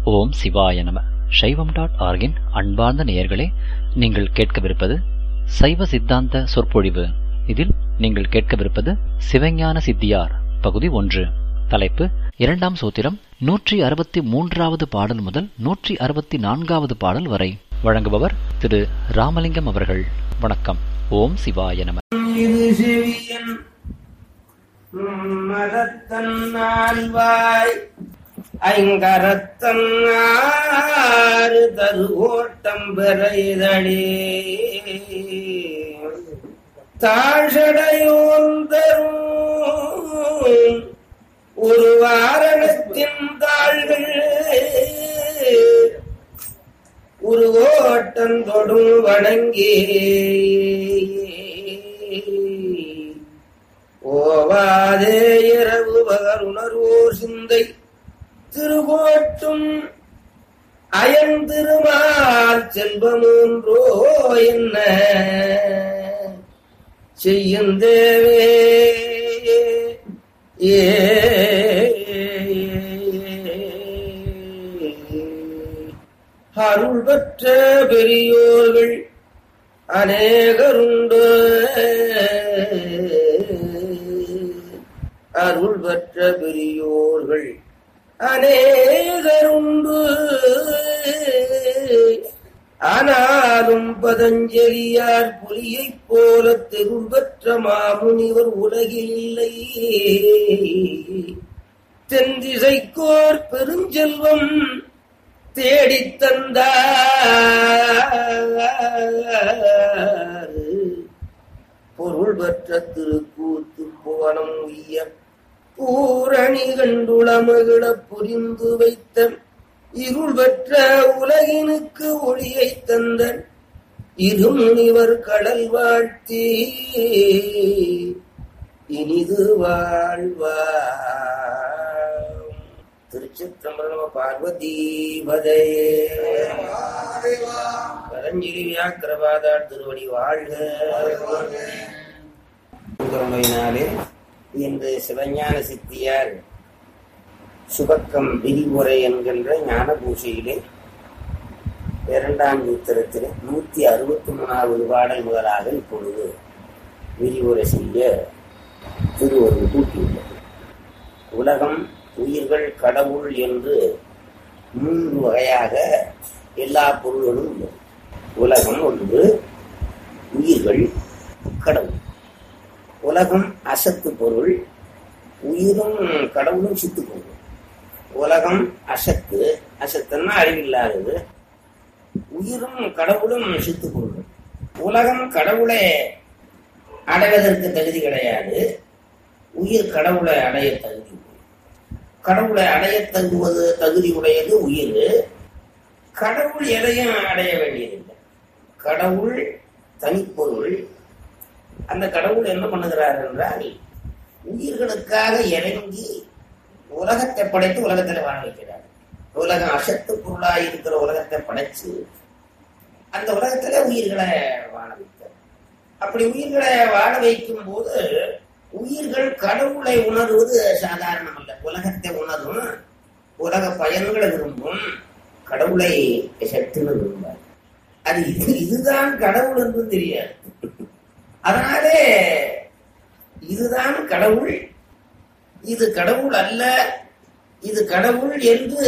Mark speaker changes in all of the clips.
Speaker 1: ஓம் சிவாய நம சைவம் டாட் ஆர்கின் அன்பார்ந்த நேயர்களே நீங்கள் கேட்கவிருப்பது சைவ சித்தாந்த சொற்பொழிவு இதில் நீங்கள் கேட்கவிருப்பது சிவஞான சித்தியார் பகுதி ஒன்று தலைப்பு இரண்டாம் சூத்திரம் நூற்றி அறுபத்தி மூன்றாவது பாடல் முதல் நூற்றி அறுபத்தி நான்காவது பாடல் வரை வழங்குபவர் திரு ராமலிங்கம் அவர்கள் வணக்கம் ஓம் சிவாய நம
Speaker 2: இது செவியன் மதத்தன் நால்வாய் ஐங்கரத்தன் ஆறு தரு ஓட்டம் பெறைதடே தாழ்சடையோந்தரும் ஒரு வாரணத்தின் தாள்கள் ஒரு ஓட்டம் தொடும் வணங்கி ஓவாதே இரவு பகருணர்வோர் சிந்தை திருவோட்டும் அயந்திருமால் செல்வமூன்றோ என்ன செய்யும் தேவே ஏ அருள் பெற்ற பெரியோர்கள் அநேகருண்டு அருள் பெற்ற பெரியோர்கள் அநேகருண்டு ஆனாலும் பதஞ்சலியார் புலியைப் போல தெருள் பெற்ற மாமுனிவர் உலகில் இல்லை தென் திசைக்கோர் பெருஞ்செல்வம் தேடித் தந்தார் பொருள் பெற்ற திருக்கூத்து புவனம் உய்ய பூரணி கண்டுளமகிழ புரிந்து வைத்த இருள் பெற்ற உலகினுக்கு ஒளியை தந்த இருமுனிவர் கடல் வாழ்த்தி இனிது வாழ்வார் திருச்சிற்றம்பலம் பார்வதி பதையே கரஞ்சிரி வியாக்கிரபாதார் திருவடி வாழ்க பெருமையினாலே இன்று சிவஞான சித்தியார் சுபக்கம் விரிவுரை என்கின்ற ஞான பூசையிலே இரண்டாம் சூத்திரத்திலே நூத்தி அறுபத்தி மூணாவது பாடல் முதலாக இப்பொழுது விரிவுரை செய்ய திருவருள் கூட்டியுள்ளது உலகம் உயிர்கள் கடவுள் என்று மூன்று வகையாக எல்லா பொருள்களும் உள்ளது உலகம் ஒன்று உயிர்கள் கடவுள் உலகம் அசத்து பொருள் உயிரும் கடவுளும் சித்து பொருள் உலகம் அசத்து அசத்துன்னா அறிவில்லாதது உயிரும் கடவுளும் சித்து பொருள் உலகம் கடவுளை அடைவதற்கு தகுதி கிடையாது உயிர் கடவுளை அடைய தகுதி உடையது. கடவுளை அடைய தகுவது தகுதி உடையது உயிர் கடவுள் எதையும் அடைய வேண்டியதில்லை கடவுள் தனிப்பொருள் அந்த கடவுள் என்ன பண்ணுகிறார் என்றால் உயிர்களுக்காக இறங்கி உலகத்தை படைத்து உலகத்தில் வாழ வைக்கிறார் உலகம் அசத்து பொருளாய் இருக்கிற உலகத்தை படைச்சு அந்த உலகத்துல உயிர்களை வாழ வைத்தார் அப்படி உயிர்களை வாழ வைக்கும் போது உயிர்கள் கடவுளை உணர்வது சாதாரணம் அல்ல உலகத்தை உணரும் உலக பயன்களை விரும்பும் கடவுளை சட்டுன்னு விரும்பார் அது இது இதுதான் கடவுள் என்று தெரியாது அதனாலே இதுதான் கடவுள் இது கடவுள் அல்ல இது கடவுள் என்று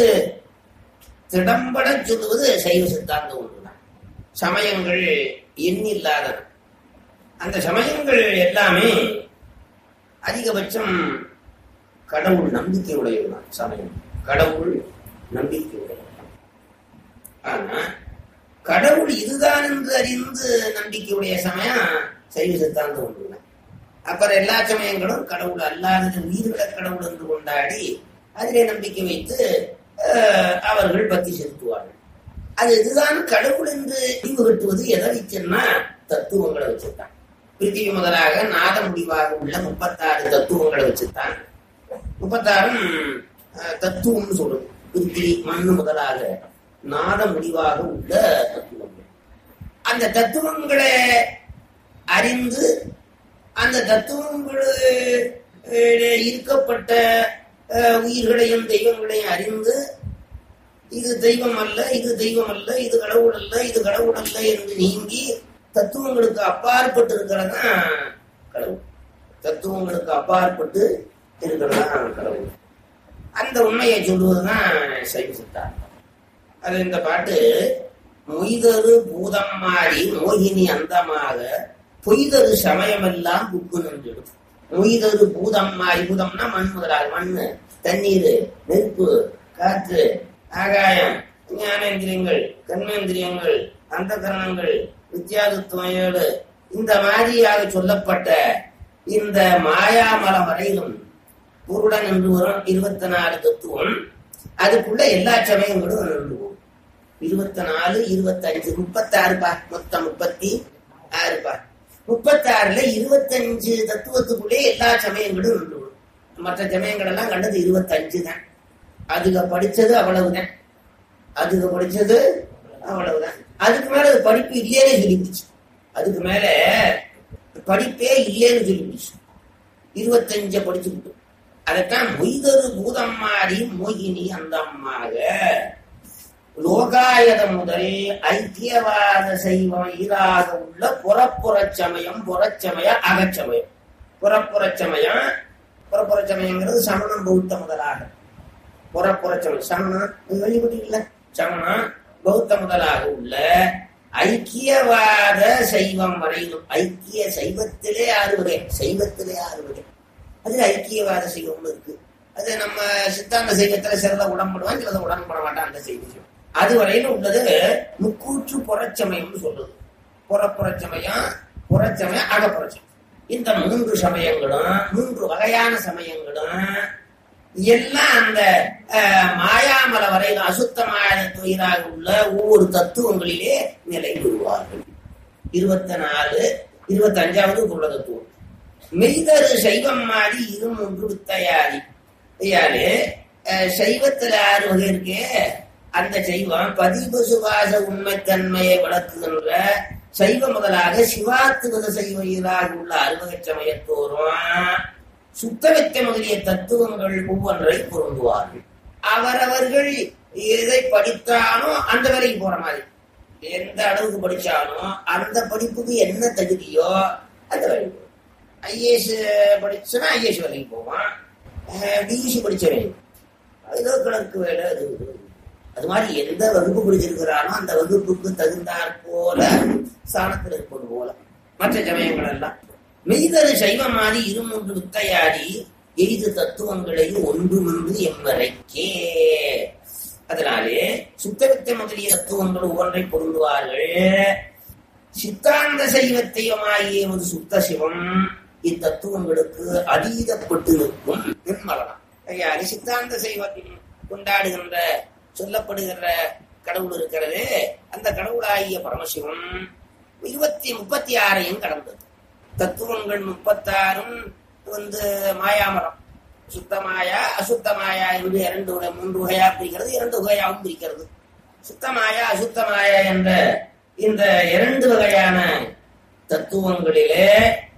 Speaker 2: திடம்பட சொல்லுவது சைவ சித்தாந்தம் ஒன்றுதான் சமயங்கள் எண்ணில்லாதன அந்த சமயங்கள் எல்லாமே அதிகபட்சம் கடவுள் நம்பிக்கை உடையதுதான் சமயம் கடவுள் நம்பிக்கை உடையதுதான் ஆனா கடவுள் இதுதான் என்று அறிந்து நம்பிக்கையுடைய சமயம் சைவ சித்தாந்தம் ஒன்றுதான் அப்புறம் எல்லா சமயங்களும் கடவுள் அல்லாதது உயிர்களை கடவுள் என்று கொண்டாடி அதிலே நம்பிக்கை வைத்து அஹ், அவர்கள் பக்தி செலுத்துவார்கள் அது இதுதான் கடவுள் என்று முடிவு கட்டுவது எதை வச்சுன்னா தத்துவங்களை வச்சுத்தான் பிரித்திவி முதலாக நாத முடிவாக உள்ள முப்பத்தாறு தத்துவங்களை வச்சுத்தான் முப்பத்தாறும் அஹ், தத்துவம்னு சொல்றது பிரித்திவி மண்ணு முதலாக நாத முடிவாக உள்ள தத்துவங்கள் அந்த தத்துவங்களை அறிந்து அந்த தத்துவங்களில் இருக்கப்பட்ட அஹ், உயிர்களையும் தெய்வங்களையும் அறிந்து இது தெய்வம் அல்ல இது தெய்வம் அல்ல இது கடவுள் அல்ல இது கடவுள் அல்ல என்று நீங்கி தத்துவங்களுக்கு அப்பாற்பட்டு இருக்கிறதா கடவுள் தத்துவங்களுக்கு அப்பாற்பட்டு இருக்கிறதா கடவுள் அந்த உண்மையை சொல்லுவதுதான் சைவ சித்தாந்தம் அது இந்த பாட்டு மொய்தரு பூதம் மாறி மோகினி அந்தமாக பொய்தரு சமயமெல்லாம் புக்கு நின்றுடும் மொய்தரு பூதம் மாறி பூதம்னா மண் முதலாக மண்ணு தண்ணீர் நெருப்பு காற்று ஆகாயம் ஞானேந்திரியங்கள் கர்மேந்திரியங்கள் அந்த கரணங்கள் வித்தியாசத்துவம் ஏழு இந்த மாதிரியாக சொல்லப்பட்ட இந்த மாயாமலம் வரையிலும் பொருடன் என்று வரும் இருபத்தி நாலு தத்துவம் அதுக்குள்ள எல்லா சமயங்களும் நின்று போகும் இருபத்தி நாலு இருபத்தஞ்சு முப்பத்தாறுப்பா மொத்தம் முப்பத்தி ஆறுப்பா முப்பத்தாறுல இருபத்தஞ்சு தத்துவத்துக்குள்ளே எல்லா சமயங்களும் நின்று போகும் மற்ற சமயங்கள் எல்லாம் கண்டது இருபத்தஞ்சு தான் அதுக படிச்சது அவ்வளவுதான் அதுக படிச்சது அவ்வளவுதான் அதுக்கு மேல அது படிப்பு இல்லையேன்னு சொல்லிடுச்சு அதுக்கு மேல படிப்பே இல்லைன்னு சொல்லிடுச்சு இருபத்தஞ்ச படிச்சுக்கிட்டு அதைத்தான் மொய்தரு பூதம் மாறி மோகினி அந்தமாக லோகாயத முதல் ஐக்கியவாத செய்வம் ஈராக உள்ள புறப்புறச் சமயம் புறச்சமய அகச்சமயம் புறப்புறச் சமயம் புறப்புறச் சமயங்கிறது சமணம் பௌத்த முதலாக புறப்புறச் சமயம் சமணம் வெளிப்பட்டீங்கள சமணம் பௌத்த முதலாக உள்ள ஐக்கியவாத சைவம் வரையிலும் ஐக்கிய சைவத்திலே ஆறு வகை சைவத்திலே ஆறு வகை அதுல ஐக்கியவாத சைவம் இருக்கு அது நம்ம சித்தாந்த சைவத்துல சிலத உடன்படுவான் சிலத உடன்பட மாட்டான் அந்த செய்தி அது வரையில உள்ளது முக்கூற்று புறச்சமயம்னு சொல்லுது புறப்புறச்சமயம் புறச்சமயம் அகப்புறச்சமயம் இந்த மூன்று சமயங்களும் மூன்று வகையான சமயங்களும் எல்லாம் அந்த அஹ், மாயாமல வரையில அசுத்தமான துயிராக உள்ள ஒவ்வொரு தத்துவங்களிலே நிலை பெறுவார்கள் இருபத்தி நாலு இருபத்தி அஞ்சாவது உள்ள தத்துவம் மெய்தரு சைவம் மாறி இரு மூன்று வித்தையாதி ஐயாரு அஹ், சைவத்துல ஆறு வகை இருக்கே அந்த சைவம் பதிவு சுபாச உண்மைத்தன்மையை வளர்க்குகின்ற சைவ முதலாக சிவாத்துவத சைவ ஈராக உள்ள அறுவகை சமயத்தோறும் சுத்தவித்த முதலிய தத்துவங்கள் ஒவ்வொன்றை பொருந்துவார்கள் அவரவர்கள் எதை படித்தானோ அந்த வேலைக்கு போற மாதிரி எந்த அளவுக்கு படிச்சாலும் அந்த படிப்புக்கு என்ன தகுதியோ அந்த வேலைக்கு போகும் ஐஏஎஸ் படிச்சுன்னா ஐஏஎஸ் வேலைக்கு போவான் டியூசி படிச்சவன் ஏதோ கணக்கு வேலை அது இது. அது மாதிரி எந்த வகுப்பு படிச்சிருக்கிறானோ அந்த வகுப்புக்கு தகுந்தாற் போல ஸ்தானத்தில் இருப்பது போல மற்ற சமயங்கள் எல்லாம் மெய்தரு சைவமாதி இருமூன்று வித்தையாடி எய்து தத்துவங்களை ஒன்றுமின்றி எம்மறைக்கே அதனாலே சுத்தவித்தை முதலிய தத்துவங்கள் ஒவ்வொன்றை பொருந்துவார்கள் சித்தாந்த சைவத்தையமாகிய ஒரு சுத்த சிவம் இத்தத்துவங்களுக்கு அதீதப்பட்டு நிற்கும் நிர்மலனம் ஐயா சித்தாந்த சைவத்தின் கொண்டாடுகின்ற சொல்லப்படுகின்ற கடவுள் இருக்கிறது அந்த கடவுளாகிய பரமசிவம் இருபத்தி முப்பத்தி ஆறையும் கடந்தது தத்துவங்கள் முப்பத்தாறும் வந்து மாயாமரம் சுத்தமாயா அசுத்தமாயா என்று இரண்டு வகை மூன்று வகையா பிரிக்கிறது இரண்டு வகையாகவும் பிரிக்கிறது சுத்தமாயா அசுத்தமாயா என்ற இந்த இரண்டு வகையான தத்துவங்களிலே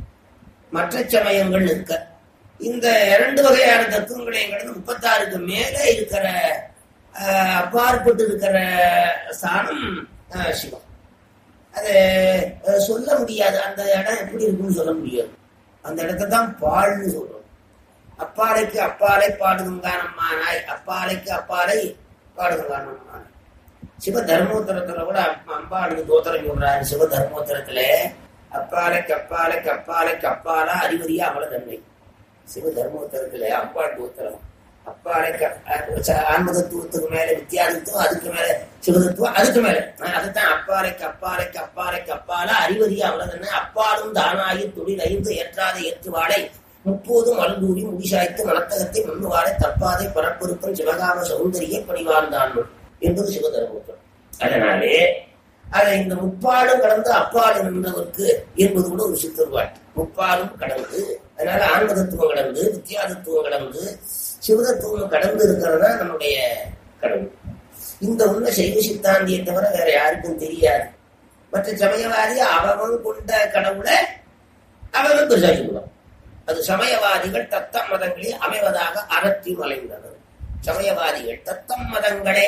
Speaker 2: மற்ற சமயங்கள் இருக்க இந்த இரண்டு வகையான தத்துவங்களையும் கடந்து முப்பத்தாறுக்கு மேலே இருக்கிற ஆஹ், அப்பாற்பட்டு இருக்கிற ஸ்தானம் ஆஹ், சிவம் அது அஹ், சொல்ல முடியாது அந்த இடம் எப்படி இருக்குன்னு சொல்ல முடியாது அந்த இடத்தை தான் பால்னு சொல்றோம் அப்பாலைக்கு அப்பாலை பாடுதுங்கானம்மானாய் அப்பாலைக்கு அப்பாலை பாடுதுங்கானம்மானாய் சிவ தர்மோத்தரத்துல கூட அம்- அம்பாளுக்கு தோத்திரம் சொல்றாரு சிவ தர்மோத்தரத்துல அப்பாலைக்கு அப்பாலைக்கு அப்பாலைக்கு அப்பாலா அறிவறியா அவள தன்மை சிவ தர்மோத்தரத்துல அம்பாள் தோத்திரம் அப்பாலைக்கு அ- ச- ஆன்ம தத்துவத்துக்கு மேல வித்தியாசத்துவம் அதுக்கு மேல சிவதத்துவம் அதுக்கு மேல நான் அதைத்தான் அப்பாலைக்கு அப்பாலைக்கு அப்பாலைக்கு அப்பாலா அறிவறியா அவள தன்மை அப்பாலும் தானாகி தொழில் ஐந்து ஏற்றாத ஏற்றுவாளை முப்போதும் அழுந்தூடி முடிசாய்த்து மனத்தகத்தை முன்னுவாளை தப்பாதை பரப்பொருத்தம் சிவகாம சௌந்தரிய பணிவாழ்ந்தான் என்பது சிவதர்மபுத்திரம் அதனாலே அதை இந்த முப்பாலும் கடந்து அப்பால் நின்றவருக்கு என்பது கூட ஒரு சித்தர்பாட்டு முப்பாலும் கடந்து அதனால ஆன்மதத்துவம் கடந்து வித்தியாதத்துவம் கடந்து சிவதத்துவம் கடந்து இருக்கிறதா நம்முடைய கடவுள் இந்த உள்ள சைவ சித்தாந்தியை தவிர வேற யாருக்கும் தெரியாது மற்ற சமயவாதி அவன் கொண்ட கடவுளை அவன் பெருசா சொல்லுவான் அது சமயவாதிகள் தத்தம் மதங்களில் அமைவதாக அறத்தி வளைந்தனர் சமயவாதிகள் தத்தம் மதங்களே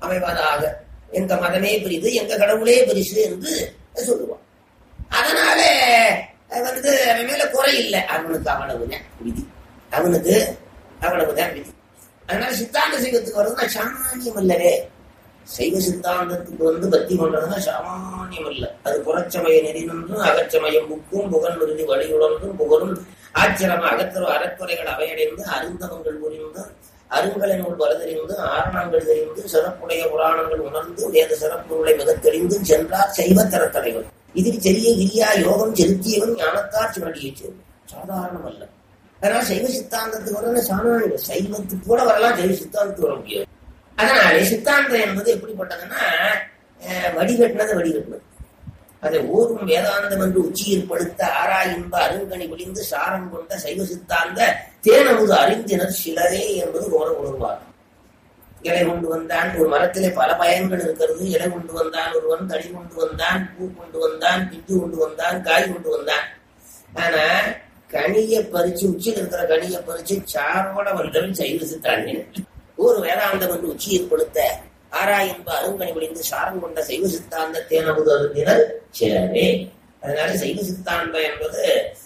Speaker 2: அமைவதாக எங்க மதமே பெரிது எங்க கடவுளே பெரிசு என்று சொல்லுவான் அதனால வந்து அவன் மேல குறை இல்லை அவனுக்கு அவ்வளவுதான் விதி அவனுக்கு அவ்வளவுதான் விதி அதனால சித்தாந்த சைவத்துக்கு வருதுன்னா சாமானியம் இல்லவே சைவ சித்தாந்தத்துக்கு வந்து பக்தி கொண்டதுன்னா சாமானியம் இல்ல அது புறச்சமய நெறினொன்றும் அகச்சமயம் புக்கும் புகழ் நிறுதி வழியுடன்றும் புகழும் ஆச்சரம அகத்தர அறத்துறைகள் அவையடைந்து அருந்தவங்கள் புரிந்து அருங்கலினுள் வலதறிந்து ஆரணங்கள் தெரிந்து சிறப்புடைய புராணங்கள் உணர்ந்து வேத சிறப்புகளை மிகத் தெரிந்து சென்றார் சைவ தரத்தலைவர் இதில் செறிய விரியா யோகம் செலுத்தியவன் ஞானத்தார் சுவடியை சேர்ந்து சாதாரணம் அல்ல அதனால சைவ சித்தாந்தத்துக்கு வரல சாமானியம் சைவத்துக்கு கூட வரலாம் சைவ சித்தாந்தத்துக்கு வர முடியாது அதனாலே சித்தாந்தம் என்பது எப்படிப்பட்டதுன்னா வடிகட்டினது வடிகட்டினது அதை ஊரும் வேதாந்தம் என்று உச்சியில் படுத்த ஆராயின்ப அருங்கனி விழிந்து சாரம் கொண்ட சைவ சித்தாந்த தேனமுது அறிந்தினர் சிலரே என்பது போல உணர்வார் இலை கொண்டு வந்தான் ஒரு மரத்திலே பல பயன்கள் இருக்கிறது இலை கொண்டு வந்தான் ஒருவன் தடி கொண்டு வந்தான் பூ கொண்டு வந்தான் பிஞ்சு கொண்டு வந்தான் காய் கொண்டு வந்தான் ஆனா கனியை பறிச்சு உச்சியில் இருக்கிற கனியை பறிச்சு சாரோட வந்தவன் சைவ சித்தாந்தன் ஒரு வேதாந்தம் என்று உச்சியில் கொடுத்த ஆராயன்ப அருங்கனி விழிந்து சாரம் கொண்ட சைவ சித்தாந்த தேனமுது அருந்தினர் சிலரே அதனால சைவ சித்தாந்தம் என்பது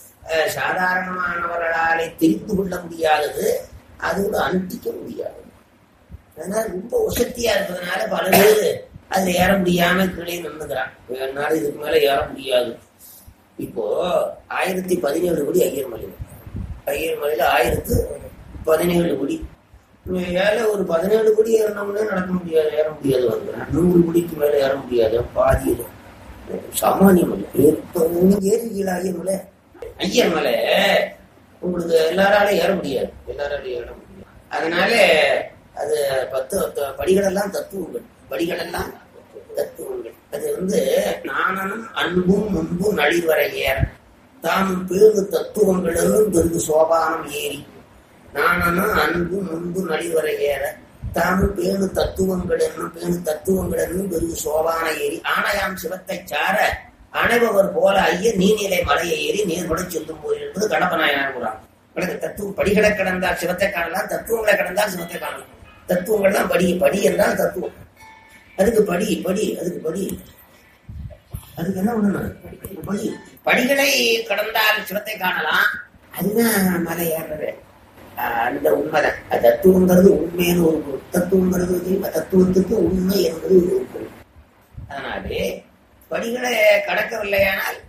Speaker 2: சாதாரணமானவர்களாலே தெரிந்து கொள்ள முடியாதது அதோடு அனுப்பிக்க முடியாது அதனால ரொம்ப உசக்தியா இருப்பதனால பல பேர் அதுல ஏற முடியாம கீழே நின்றுக்கிறான் என்னால இதுக்கு மேல ஏற முடியாது இப்போ ஆயிரத்தி பதினேழு கோடி ஐயர் மலை ஐயர் மலையில ஆயிரத்து பதினேழு கோடி மேல ஒரு பதினேழு கோடி ஏறினோம்னா நடக்க முடியாது ஏற முடியாது வந்து நூறு கோடிக்கு மேல ஏற முடியாது பாதியில் சாமானியம் இல்லை நீங்க ஏறிக்கீழ ஐயர் மலை ஐயர் மலை உங்களுக்கு எல்லாராலையும் ஏற முடியாது எல்லாராலையும் ஏற முடியாது அதனால அது பத்து படிகளெல்லாம் தத்துவங்கள் படிகளெல்லாம் தத்துவங்கள் அது வந்து நாணனும் அன்பும் முன்பும் நளிர்வரை ஏற தாமும் பேரு தத்துவங்களும் பெருகு சோபானம் ஏறி நாணனும் அன்பும் முன்பு நளிவரை ஏற தாமும் பேணு தத்துவங்கள் என்னும் பேணு தத்துவங்கள் என்னும் பெருகு சோபான ஏறி ஆணையாம் சிவத்தை சார அணைபவர் போல ஐய நீர்நிலை மலையை ஏறி நீர்பட செல்லும் போது என்பது கடப்பநாயனார் கூறாங்க எனக்கு தத்துவம் படிகளை கடந்தால் சிவத்தை காணலாம் தத்துவங்களை கடந்தால் சிவத்தை காணலாம் தத்துவங்கள் தான் படி படி என்றால் தத்துவம் அதுக்கு படி படி அதுக்கு படி அதுக்கு என்ன பண்ணணும் படி படிகளை கடந்தால் சிவத்தை காணலாம் அதுதான் மலை ஏறுறது அந்த உண்மைதான் தத்துவங்கிறது உண்மையான ஒரு பொருள் தத்துவங்கிறது தெரியுமா தத்துவத்துக்கு உண்மை என்பது ஒரு பொருள் அதனாலே படிகளை கடக்கவில்லையானால்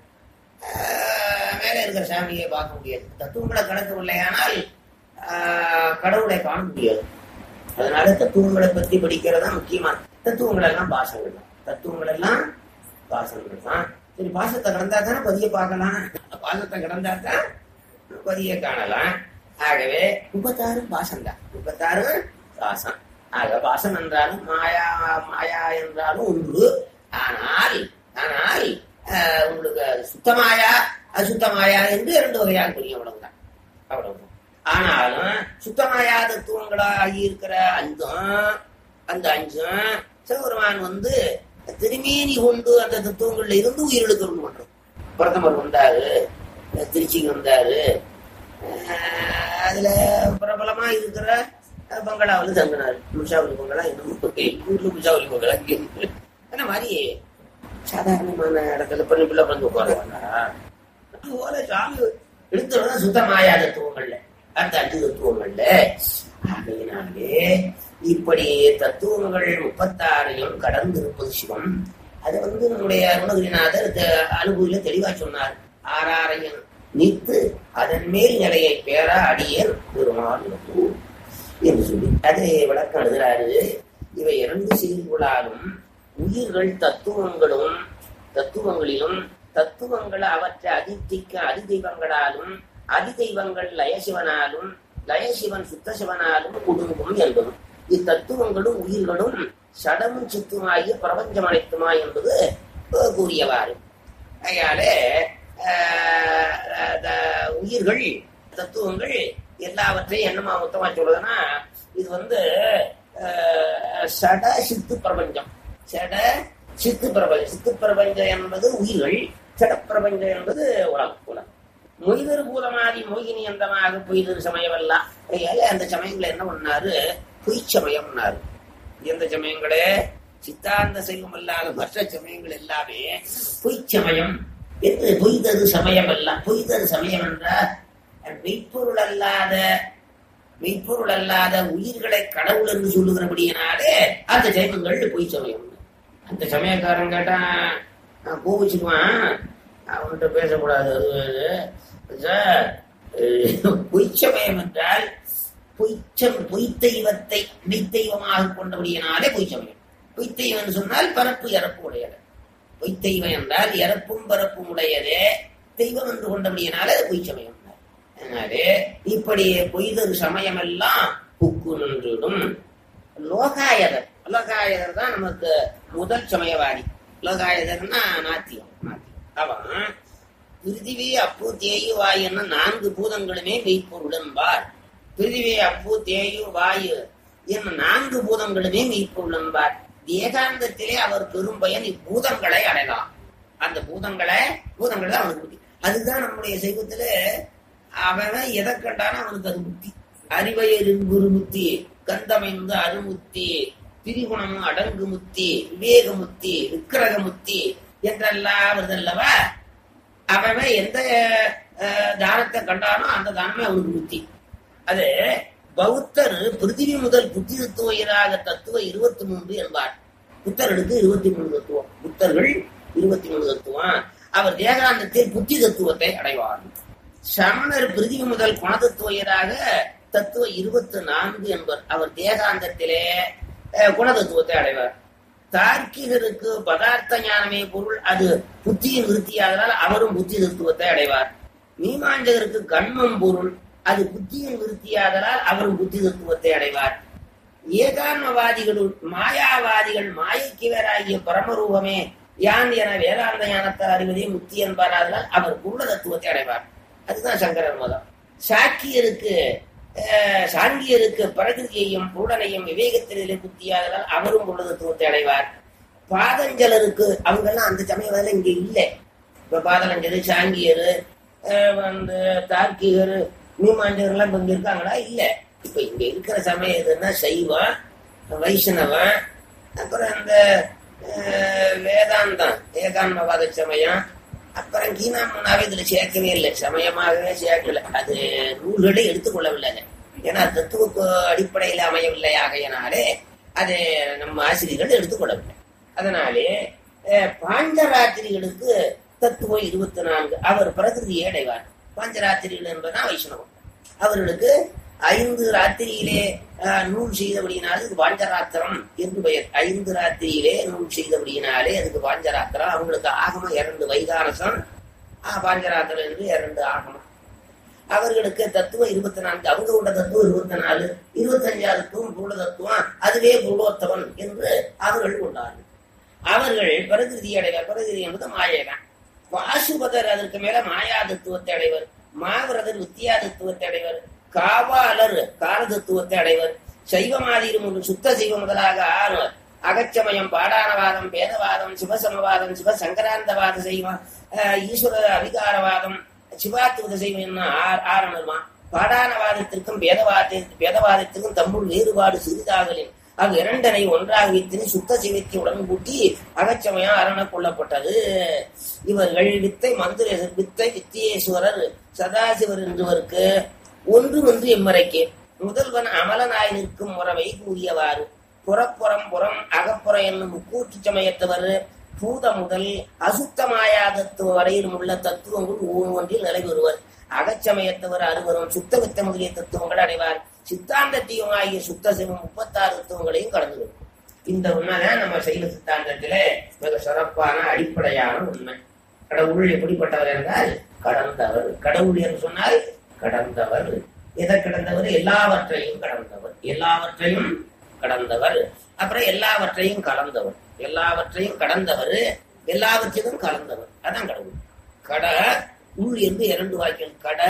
Speaker 2: மேலே இருக்கிற சாமியை பார்க்க முடியாது தத்துவங்களை கடக்கவில்லையானால் கடவுளை காண முடியாது அதனால தத்துவங்களை பற்றி படிக்கிறதா முக்கியமா தத்துவங்கள் எல்லாம் பாசங்கள் தான் தத்துவங்கள் எல்லாம் பாசங்கள் தான் சரி பாசத்தை கடந்தா தானே பதிய பார்க்கலாம் பாசத்தை கடந்தா தான் பதிய காணலாம் ஆகவே முப்பத்தாறு பாசம் தான் முப்பத்தாறு பாசம் ஆக பாசம் என்றாலும் மாயா மாயா என்றாலும் ஒன்று ஆனால் ஆனால் உங்களுக்கு சுத்தமாயா அசுத்தமாயா என்று இரண்டு வகையாக புரியும் அவ்வளவுதான் அவ்வளவுதான் ஆனாலும் சுத்தமாயா தத்துவங்களாகி இருக்கிற அஞ்சும் அந்த அஞ்சும் சிவபெருமான் வந்து திருமேனி கொண்டு அந்த தத்துவங்கள்ல இருந்து உயிர்களுக்கு கொண்டு பண்றோம் பிரதமர் வந்தாரு திருச்சிக்கு வந்தாரு அதுல பிரபலமா இருக்கிற பங்களாவில் தங்கினாரு முஷாவலி பங்களா இன்னும் ஊர்ல முஷாவலி பங்களா அந்த மாதிரி சாதாரணமான இடத்துல பண்ணி பிள்ளை வந்து உட்காருவாங்க போல சாமி எடுத்துறதா சுத்தமாயா தத்துவங்கள்ல அந்த அஞ்சு தத்துவங்கள்ல ஆகையினாலே இப்படி தத்துவங்கள் முப்பத்தாறையும் கடந்து இருப்பது சிவம் அது வந்து நம்முடைய அருணகிரிநாதர் அனுபவியில தெளிவா சொன்னார் ஆறாரையும் நீத்து அதன் மேல் நிலையை பேரா அடியர் பெருமாள் என்று சொல்லி அதை விளக்கம் எழுதுறாரு இவை இரண்டு செயல்களாலும் உயிர்கள் தத்துவங்களும் தத்துவங்களிலும் தத்துவங்கள் அவற்றை அதித்திக்க அதிதெய்வங்களாலும் அதிதெய்வங்கள் லயசிவனாலும் லயசிவன் சுத்த சிவனாலும் குடும்பம் என்பதும் இத்தத்துவங்களும் உயிர்களும் சடமும் சித்துமாகிய பிரபஞ்சம் அனைத்துமா என்பது கூறியவாறு அதனாலே உயிர்கள் தத்துவங்கள் எல்லாவற்றையும் என்னமா மொத்தமா சொல்றதுன்னா இது வந்து சட சித்து பிரபஞ்சம் சட சித்து பிரபஞ்சம் சித்து பிரபஞ்சம் என்பது உயிர்கள் சட பிரபஞ்சம் என்பது உலகம் உலகம் மொய்தரு பூதமாதி மோகினி அந்தமாக பொய்தரு சமயமெல்லாம் அந்த சமயங்களை என்ன பண்ணாரு பொய் சமயம்னாரு எந்த சமயங்களே சித்தாந்த சைவம் அல்லாத மற்ற சமயங்கள் எல்லாமே பொய் சமயம் என்று பொய்தது சமயம் எல்லாம் பொய்தது சமயம் என்றால் மெய்ப்பொருள் அல்லாத மெய்ப்பொருள் அல்லாத உயிர்களை கடவுள் என்று சொல்லுகிறபடியினாலே அந்த சைவங்கள் பொய் சமயம் அந்த சமயக்காரன் கேட்டா நான் கோவிச்சுக்குவான் அவன்கிட்ட பேசக்கூடாது அது வேறு. சார், அஹ், பொய் சமயம் என்றால் பொய்ச்சம் பொய்த்தெய்வத்தை மெய்த்தெய்வமாக கொண்டபடியினாலே பொய் சமயம் பொய்த்தெய்வம் சொன்னால் பரப்பு இறப்பு உடையது பொய்த்தெய்வம் என்றால் இறப்பும் பரப்பும் உடையதே தெய்வம் என்று கொண்டபடியினாலே அது பொய் சமயம் அதனாலே இப்படி பொய்தொரு சமயமெல்லாம் புக்கு நின்றுடும் லோகாயதர் லோகாயதர் தான் நமக்கு முதல் சமயவாதி லோகாயதர்னா நாத்தியம் நாத்தியம் அவன் பிருத்திவி அப்பு தேயு வாயு என்ன நான்கு பூதங்களுமே மெய்ப்பொருளன்பார் பிருத்திவி அப்பு தேயு வாயு என்ன நான்கு பூதங்களுமே மெய்ப்பொருளன்பார் ஏகாந்தத்திலே அவர் பெரும் பயன் இப்பூதங்களை அடையலாம் அந்த பூதங்களை பூதங்களை தான் அவனுக்கு புத்தி அதுதான் நம்முடைய சைவத்துல அவன் எதை கண்டாலும் அவனுக்கு அது புத்தி அறிவையரின் குரு புத்தி கந்தமைந்து அருமுத்தி திரிகுணம் அடங்கு முத்தி விவேக முத்தி விக்கிரக முத்தி என்றெல்லாம் வருதல்லவா அவன் எந்த அஹ், தானத்தை கண்டானோ அந்த தானமே அவனுக்கு புத்தி அது பௌத்தர் பிருத்திவி முதல் புத்தி தத்துவ இராக தத்துவ இருபத்தி மூன்று என்பார் புத்தர்களுக்கு இருபத்தி மூணு தத்துவம் புத்தர்கள் இருபத்தி மூணு தத்துவம் அவர் தேகாந்தத்தில் புத்தி தத்துவத்தை அடைவார் சமணர் பிரிதிவி முதல் குணதத்துவயராக தத்துவ இருபத்தி நான்கு என்பர் அவர் தேகாந்தத்திலே அஹ், குணதத்துவத்தை அடைவார் தார்க்கிகருக்கு பதார்த்த ஞானமே பொருள் அது புத்தியின் விருத்தியாதலால் அவரும் புத்தி தத்துவத்தை அடைவார் மீமாஞ்சகருக்கு கண்மம் பொருள் அது புத்தியின் விருத்தியாதலால் அவரும் புத்தி தத்துவத்தை அடைவார் ஏகான்மவாதிகளுள் மாயாவாதிகள் மாயைக்கு வேறாகிய பரமரூபமே யான் என வேதாந்த ஞானத்தால் அறிவதே முக்தி என்பாராதலால் அவர் குருட தத்துவத்தை அடைவார் அதுதான் சங்கரர் மதம் சாக்கியருக்கு அஹ், சாங்கியருக்கு பிரகிருதியையும் பூடனையும் விவேகத்திலே புத்தியாதலால் அவரும் குருட தத்துவத்தை அடைவார் பாதஞ்சலருக்கு அவங்கெல்லாம் அந்த சமயம் இங்க இல்லை இப்ப பாதலஞ்சரு சாங்கியரு அஹ், வந்து தார்க்கிகர் மீமாஞ்சகர்லாம் இப்ப இங்க இருக்காங்களா இல்ல இப்ப இங்க இருக்கிற சமயம் எதுன்னா சைவம் வைஷ்ணவம் அப்புறம் இந்த அஹ், வேதாந்தம் ஏகான்மவாத சமயம் அப்புறம் கீனா மூணாவே இதுல சேர்க்கவே இல்லை சமயமாகவே சேர்க்கல அது நூல்களே எடுத்துக்கொள்ளவில்லை அதை. ஏன்னா தத்துவ அடிப்படையில் அமையவில்லை ஆகையினாலே அது நம்ம ஆசிரியர்கள் எடுத்துக்கொள்ளவில்லை அதனாலே அஹ், பாஞ்சராத்திரிகளுக்கு தத்துவம் இருபத்தி நான்கு அவர் பிரகிருதியை அடைவார் பாஞ்சராத்திரிகள் என்பதுதான் வைஷ்ணவம் அவர்களுக்கு ஐந்து ராத்திரியிலே அஹ், நூல் செய்தபடியினாலே இது பாஞ்சராத்திரம் என்று பெயர் ஐந்து ராத்திரியிலே நூல் செய்தபடியினாலே அதுக்கு பாஞ்சராத்திரம் அவங்களுக்கு ஆகமம் இரண்டு வைகாரசம் அஹ், பாஞ்சராத்திரம் என்று இரண்டு ஆகமம் அவர்களுக்கு தத்துவம் இருபத்தி நான்கு அவங்க உள்ள தத்துவம் இருபத்தி நாலு இருபத்தஞ்சாவது தத்துவம் பூட தத்துவம் அதுவே பூலோத்தவன் என்று அவர்கள் கொண்டார்கள் அவர்கள் பிரகிருதி அடைவர் பிரகிருதி என்பது மாயைதான் வாசுபதர் அதற்கு மேல மாயா தத்துவத்தை அடைவர் மாவிரதர் வித்தியா தத்துவத்தை அடைவர் காவாலர் கால தத்துவத்தை அடைவர் சைவமாதிரும் ஒரு சுத்த சைவம் முதலாக ஆறு அகச்சமயம் பாடானவாதம் பேதவாதம் சிவசமவாதம் சிவ சங்கராந்தவாத சைவம் அஹ், ஈஸ்வர அதிகாரவாதம் சிவாத்துவத சைவம் என்ன ஆ- ஆரணமா பாடானவாதத்திற்கும் வேதவாத வேதவாதத்திற்கும் தம்முள் வேறுபாடு சிறிதாகலின் அவ் இரண்டனை ஒன்றாக வைத்து சுத்த சிவத்தை உடன் கூட்டி அகச்சமயம் அரண கொள்ளப்பட்டது இவர்கள் வித்தை மந்திர வித்தை வித்தியேஸ்வரர் சதாசிவர் என்றவருக்கு ஒன்று ஒன்று எம்மறைக்கு முதல்வன் அமலனாய் நிற்கும் முறவை கூறியவாறு புறப்புறம் புறம் அகப்புறம் என்னும் முக்கூற்று சமயத்தவர் பூத முதல் அசுத்தமாயா தத்துவ வரையிலும் உள்ள தத்துவங்கள் ஒவ்வொன்றில் நிலை பெறுவர் அகச்சமயத்தவர் அறுவரும் சுத்த வித்த முதலிய தத்துவங்கள் அடைவார் சித்தாந்தத்தையும் ஆகிய சுத்த சிவம் முப்பத்தாறு தத்துவங்களையும் கடந்து வரும் இந்த உண்மைதான் நம்ம சைவ சித்தாந்தத்தில மிக சிறப்பான அடிப்படையான உண்மை கடவுள் எப்படிப்பட்டவர் என்றால் கடந்தவர் கடவுள் என்று சொன்னால் கடந்தவர் எதை கடந்தவர் எல்லாவற்றையும் கடந்தவர் எல்லாவற்றையும் கடந்தவர் அப்புறம் எல்லாவற்றையும் கலந்தவர் எல்லாவற்றையும் கடந்தவர் எல்லாவற்றிலும் கலந்தவர் அதான் கடவுள் கட உள் என்று இரண்டு வாக்கியம் கட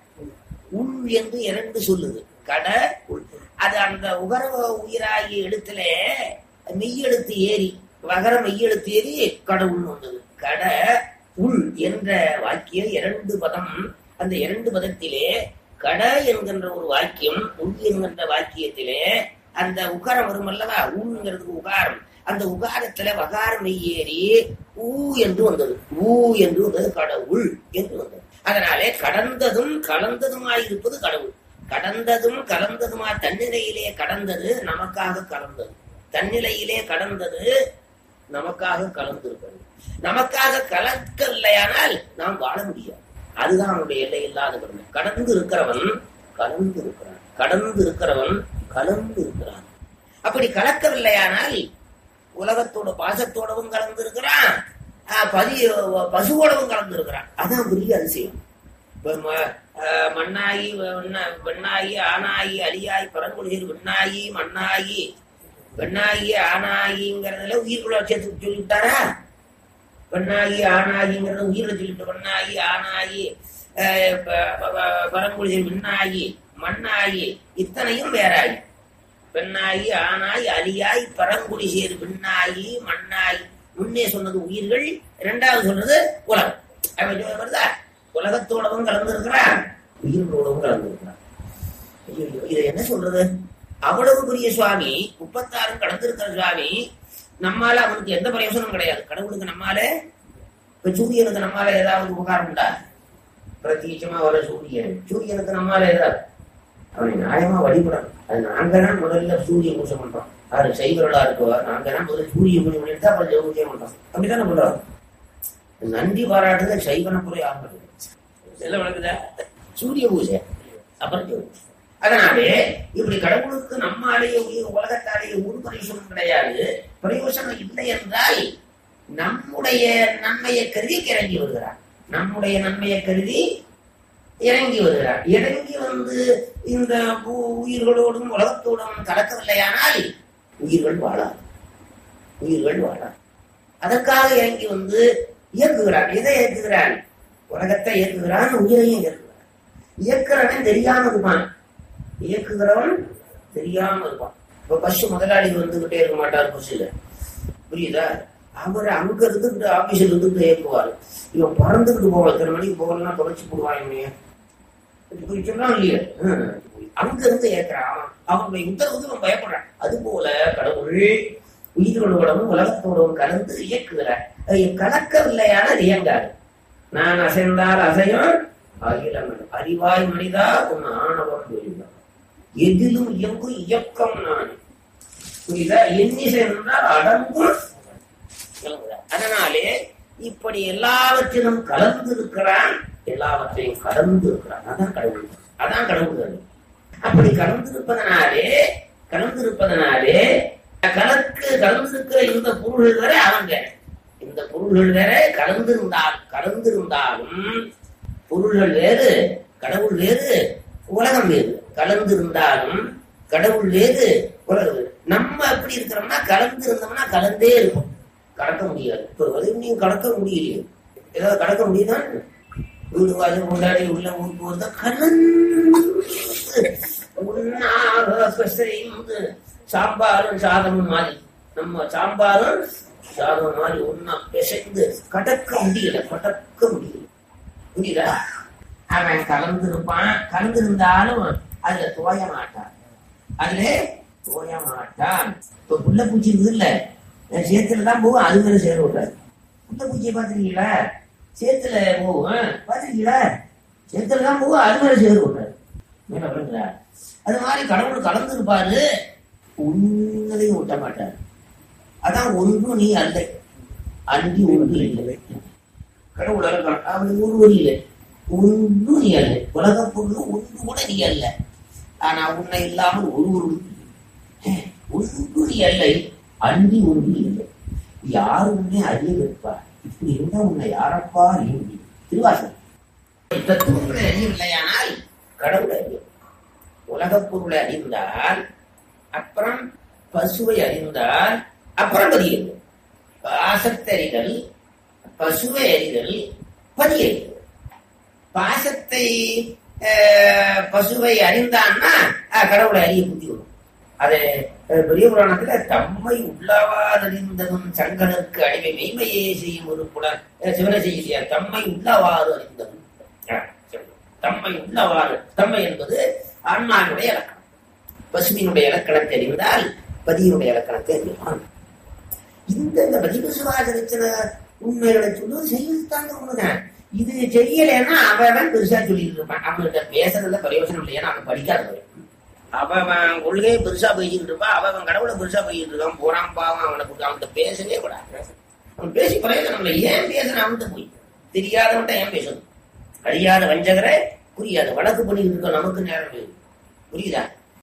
Speaker 2: உள் என்று இரண்டு சொல்லுது கட உள் அது அந்த உகர உயிராகிய எழுத்துல மெய்யெழுத்து ஏறி வகர மெய்யெழுத்து ஏறி கடவுள் வந்தது கட உள் என்ற வாக்கியம் இரண்டு பதம் அந்த இரண்டு பதத்திலே கட என்கின்ற ஒரு வாக்கியம் உள் என்கின்ற வாக்கியத்திலே அந்த உகாரம் வரும் அல்லவா ஊங்கிறதுக்கு உகாரம் அந்த உகாரத்துல வகாரம் ஏறி ஊ என்று வந்தது ஊ என்று வந்தது கடவுள் என்று வந்தது அதனாலே கடந்ததும் கலந்ததுமாய் இருப்பது கடவுள் கடந்ததும் கலந்ததுமா தன்னிலையிலே கடந்தது நமக்காக கலந்தது தன்னிலையிலே கடந்தது நமக்காக கலந்திருக்கிறது நமக்காக கலக்கவில்லையானால் நாம் வாழ முடியாது அதுதான் அவனுடைய எல்லை இல்லாத பெருமை கடந்து இருக்கிறவன் கலந்து இருக்கிறான் கடந்து இருக்கிறவன் கலந்து இருக்கிறான் அப்படி கலக்கவில்லையானால் உலகத்தோட பாசத்தோடவும் கலந்து இருக்கிறான் பதி பசுவோடவும் கலந்து இருக்கிறான் அதான் பெரிய அதிசயம் இப்ப ம- ஆஹ் மண்ணாயி வெண்ண- வெண்ணாயி ஆனாயி அலியாய் பரங்குடிசீர் வெண்ணாயி மண்ணாயி வெண்ணாயி ஆனாயிங்கிறதுல உயிர்குள்ள சேர்த்து சொல்லிவிட்டாரா பெண்ணாகி ஆணாகிங்கிறத உயிரை சொல்லிட்டு பெண்ணாகி ஆணாகி ஆஹ் ப- ப- பரங்குடிசீர் விண்ணாகி மண்ணாகி இத்தனையும் வேறாகி பெண்ணாகி ஆணாய் அலியாய் பரங்குடிசேர் விண்ணாயி மண்ணாய் முன்னே சொன்னது உயிர்கள் இரண்டாவது சொன்னது உலகம் அவன் சொல்ல வருதா உலகத்தோடவும் கலந்திருக்கிறான் உயிர்களோடவும் கலந்திருக்கிறான் ஐயோ, இதை என்ன சொல்றது அவ்வளவு பெரிய சுவாமி முப்பத்தாறும் கடந்திருக்கிற சுவாமி நம்மால அவனுக்கு எந்த பிரயோசனம் கிடையாது கடவுளுக்கு நம்மால இப்ப சூரியனுக்கு நம்மால ஏதாவது உபகாரம் உண்டா பிரத்யேகமா வர சூரியன் சூரியனுக்கு நம்மால ஏதாவது அவனை நியாயமா வழிபடணும் அது நாங்க தான் முதல்ல சூரிய பூஜை பண்றோம் அது சைவர்களா இருக்கவா நாங்க தான் முதல்ல சூரிய பூஜை பண்ணிட்டு அப்புறம் ஜெய பூஜை பண்றோம் அப்படித்தானே பண்றோம் நன்றி பாராட்டுத சைவன குறை ஆகிறது எல்லாம் விளக்குதா சூரிய பூஜை அப்புறம் ஜெய பூஜை. அதனாலே இப்படி கடவுளுக்கு நம்மாலேயே உயிர் உலகத்தாலேயே ஒரு பிரயோசனம் கிடையாது பிரயோசனம் இல்லை என்றால் நம்முடைய நன்மையை கருதி இறங்கி வருகிறார் நம்முடைய நன்மையை கருதி இறங்கி வருகிறார் இறங்கி வந்து இந்த பூ- உயிர்களோடும் உலகத்தோடும் கலக்கவில்லையானால் உயிர்கள் வாழாது உயிர்கள் வாழாது அதற்காக இறங்கி வந்து இயக்குகிறான் எதை இயக்குகிறான் உலகத்தை இயக்குகிறான் உயிரையும் இயக்குகிறான் இயக்குறவன் தெரியாம இருப்பான் இயக்குகிறவன் தெரியாம இருப்பான் இப்ப பஸ் முதலாளி வந்துகிட்டே இருக்க மாட்டார் பஸ்ஸுல புரியுதா அவர் அங்க இருந்துட்டு ஆபீஸ்ல இருந்துட்டு இயக்குவாரு இவன் பறந்துகிட்டு போவான் இத்தனை மணிக்கு போகலன்னா தொலைச்சு போடுவான் இவனைய இப்படி சொன்னான் இல்லையா ஹம். அங்க இருந்து ஏற்கிறான் அவன் அவனுடைய உத்தரவுக்கு அவன் பயப்படுறான் அது போல கடவுள் உயிர்களோடவும் உலகத்தோடவும் கலந்து இயக்குகிறார் அது கலக்கவில்லையான இயங்காது நான் அசைந்தால் அசையும் அகிலம் அறிவாய் மனிதா உன் ஆணவம் புரிந்தார் எதிலும் இயங்கும் இயக்கம் நான் புரியுதா எண்ணிசை என்றால் அடங்கும் விளங்குதா? அதனாலே இப்படி எல்லாவற்றிலும் கலந்து இருக்கிறான் எல்லாவற்றையும் கடந்து இருக்கிறான் அதான் கடவுள் அதான் கடவுள் அப்படி கலந்திருப்பதனாலே கலந்திருப்பதனாலே கலக்கு கலந்திருக்கிற இந்த பொருள்கள் வரை அவங்க இந்த பொருள்கள் வேற கலந்திருந்தால் கலந்திருந்தாலும் பொருள்கள் வேறு கடவுள் வேறு உலகம் வேறு கலந்திருந்தாலும் கடவுள் வேறு உலகம் வேறு நம்ம எப்படி இருக்கிறோம்னா கலந்து இருந்தோம்னா கலந்தே இருக்கும் கடக்க முடியாது இப்ப வரையும் நீங்க கடக்க முடியலையே ஏதாவது கடக்க முடியுதா வீடு வாசல் கொண்டாடி உள்ள ஊருக்கு போறதா கலந்து உண்ணாக பிசைந்து சாம்பாரும் சாதமும் மாதிரி நம்ம சாம்பாரும் சாதம் மாதிரி ஒன்னா பிசைந்து கடக்க முடியல கடக்க முடியல புரியுதா அவன் கலந்திருப்பான் கலந்திருந்தாலும் அதுல தோய மாட்டான் அதுல தோய மாட்டான் இப்ப புள்ள பூச்சி இருக்குது இல்ல சேத்துல தான் போகும் அது மேல சேர விடாது புள்ள பூச்சியை பாத்துருக்கீங்களா சேத்துல போகும் பாத்துருக்கீங்களா சேத்துல தான் போகும் அது மேல சேர விடாது என்ன பண்ணுறா அது மாதிரி கடவுள் கலந்துருப்பாரு உன்னதையும் விட்ட மாட்டார் அதான் ஒன்றும் நீ அல்ல அன்றி ஒன்று இல்லை கடவுள் இருக்கான் அவன் ஒருவர் இல்லை ஒன்றும் நீ அல்ல உலக பொருள் ஒன்று கூட நீ அல்ல ஆனா உன்னை இல்லாமல் ஒருவரும் இல்லை. ஒன்று நீ அல்ல அன்றி ஒன்று இல்லை யார் உன்னை அறிய வைப்பார் இப்படி இருந்தா உன்னை யாரப்பா அறிய முடியும் திருவாசகம் தத்துவங்களை அறியவில்லையானால் கடவுளை அறியும் உலகப் பொருளை அறிந்தால் அப்புறம் பசுவை அறிந்தால் அப்புறம் பதியது பாசத்தை அறிதல் பசுவை அறிதல் பதியது பாசத்தை அஹ், பசுவை அறிந்தான்னா அஹ், கடவுளை அறிய புத்தி வரும் அது அஹ், பெரிய புராணத்துல தம்மை உள்ளவாதறிந்ததும் சங்கனுக்கு அடிமை மெய்மையே செய்யும் ஒரு புலன் அஹ், சிவனை செய்யலையா தம்மை உள்ளவாறு அறிந்ததும் அஹ், சரி. தம்மை உள்ளவாறு தம்மை என்பது ஆன்மாவுடைய இலக்கணம் பசுவினுடைய இலக்கணத்தை அறிந்தால் பதியினுடைய இலக்கணத்தை அறிவான் இந்த இந்த பதிவு சுவாசனத்துல உண்மைகளை சொல்லுவது செய்வதுதான் உண்மைதான் இது தெரியலைன்னா அவன் பெருசா சொல்லிட்டு இருப்பான் அவன்கிட்ட பேசுறதுல பிரயோஜனம் இல்லையா அவன் படிக்காதவன் அவன் கொள்கையை பெருசா பேசிட்டு இருப்பான் அவன் கடவுளை பெருசா பேசிட்டு இருக்கான் போறான் பாவம் அவனை கூப்பிட்டு அவன்கிட்ட பேசவே கூடாது அவன் பேசி பிரயோஜனம் இல்லை ஏன் பேசுன அவன்கிட்ட போய் தெரியாதவன்ட்ட ஏன் பேசணும் அறியாத வஞ்சகரை புரியாத வழக்கு பண்ணிட்டு இருக்க நமக்கு நேரம் வேணும். புரியுதா